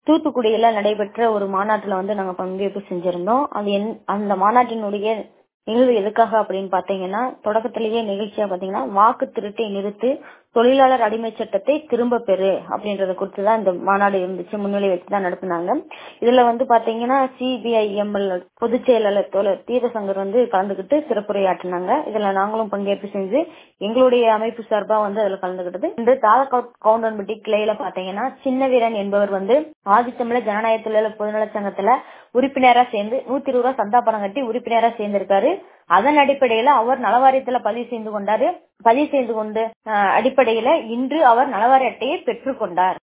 தூத்துக்குடியில நடைபெற்ற ஒரு மாநாட்டுல வந்து நாங்க பங்கேற்பு செஞ்சிருந்தோம் அது என் அந்த மாநாட்டினுடைய நிகழ்வு எதுக்காக அப்படின்னு பாத்தீங்கன்னா தொடக்கத்திலேயே நிகழ்ச்சியா பாத்தீங்கன்னா வாக்கு திருட்டை நிறுத்து தொழிலாளர் அடிமை சட்டத்தை திரும்ப பெறு அப்படின்றத குறித்து தான் இந்த மாநாடு இருந்துச்சு முன்னிலை வச்சுதான் நடத்தினாங்க இதுல வந்து பாத்தீங்கன்னா சிபிஐஎம்எல் பொதுச் செயலாளர் தோழர் தீபசங்கர் வந்து கலந்துகிட்டு சிறப்புரையாற்றினாங்க இதுல நாங்களும் பங்கேற்பு செஞ்சு எங்களுடைய அமைப்பு சார்பா வந்து அதுல கலந்துகிட்டது இந்த தாலக்கவுட் கவுண்டன்பட்டி கிளையில பாத்தீங்கன்னா சின்ன வீரன் என்பவர் வந்து ஆதித்தமிழ ஜனநாயக தொழிலாளர் பொதுநல சங்கத்துல உறுப்பினரா சேர்ந்து நூத்தி இருபது ரூபாய் சந்தா பணம் கட்டி உறுப்பினரா சேர்ந்திருக்காரு அதன் அடிப்படையில அவர் நலவாரியத்துல பதிவு செய்து கொண்டாரு பதிவு செய்து கொண்டு அடிப்படையில இன்று அவர் நலவாரிய அட்டையை பெற்றுக் கொண்டார்